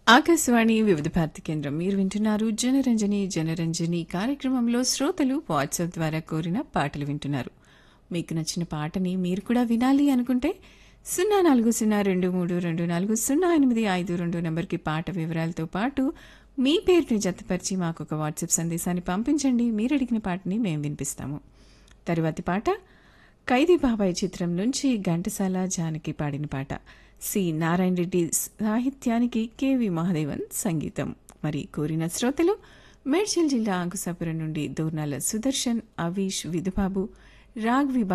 ఆకాశవాణి వివిధ భారతి కేంద్రం మీరు వింటున్నారు జనరంజని జనరంజని కార్యక్రమంలో శ్రోతలు వాట్సాప్ ద్వారా కోరిన పాటలు వింటున్నారు మీకు నచ్చిన పాటని మీరు కూడా వినాలి అనుకుంటే సున్నా నాలుగు సున్నా రెండు మూడు రెండు నాలుగు సున్నా ఎనిమిది ఐదు రెండు నంబర్కి పాట వివరాలతో పాటు మీ పేరుని జతపరిచి మాకు ఒక వాట్సాప్ సందేశాన్ని పంపించండి మీరు అడిగిన పాటని మేము వినిపిస్తాము తరువాతి పాట ఖైదీ బాబాయ్ చిత్రం నుంచి ఘంటసాల జానకి పాడిన పాట సి నారాయణ రెడ్డి సాహిత్యానికి కెవి మహాదేవన్ సంగీతం మరి కోరిన శ్రోతలు మేడ్చల్ జిల్లా అంకుశాపురం నుండి దూర్నాల సుదర్శన్ అవీష్ విధుబాబు రాఘవి